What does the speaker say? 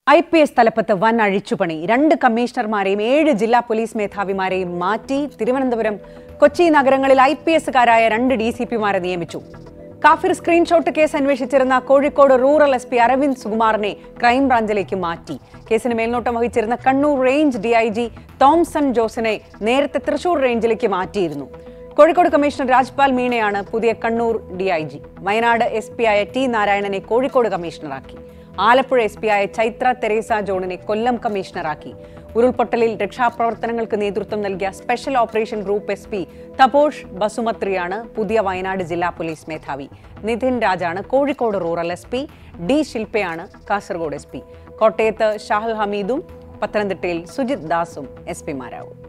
I P S തലപ്പത്ത് വൻ അഴിച്ചുപണി രണ്ട് കമ്മീഷണർമാരെയും ഏഴ് ജില്ലാ പോലീസ് മേധാവിമാരെയും മാറ്റി തിരുവനന്തപുരം കൊച്ചി നഗരങ്ങളിൽ ഐ പി എസുകാരായ രണ്ട് ഡി സി പിമാരെ നിയമിച്ചു കാഫിർ സ്ക്രീൻഷോട്ട് കേസ് അന്വേഷിച്ചിരുന്ന Kozhikode rural S P Aravind സുകുമാറിനെ ക്രൈംബ്രാഞ്ചിലേക്ക് മാറ്റി കേസിന് മേൽനോട്ടം വഹിച്ചിരുന്ന കണ്ണൂർ റേഞ്ച് ഡിഐജി തോംസൺ ജോസിനെ നേരത്തെ തൃശൂർ റേഞ്ചിലേക്ക് മാറ്റിയിരുന്നു കോഴിക്കോട് കമ്മീഷണർ രാജ്പാൽ മീണയാണ് പുതിയ Kannur DIG Wayanad S P ആയ ടി നാരായണനെ കോഴിക്കോട് കമ്മീഷണറാക്കി ആലപ്പുഴ എസ് പി ആയ ചൈത്ര തെരേസ ജോണിനെ കൊല്ലം കമ്മീഷണറാക്കി ഉരുൾപൊട്ടലിൽ രക്ഷാപ്രവർത്തനങ്ങൾക്ക് നേതൃത്വം നൽകിയ special operation group S P Taposh ബസുമത്രിയാണ് പുതിയ വയനാട് ജില്ലാ പോലീസ് മേധാവി നിതിൻ രാജാണ് Kozhikode rural S P D ശില്പയാണ് കാസർഗോഡ് എസ് പി കോട്ടയത്ത് ഷാഹുൽ ഹമീദും പത്തനംതിട്ടയിൽ സുജിത് ദാസും എസ് പിമാരാകും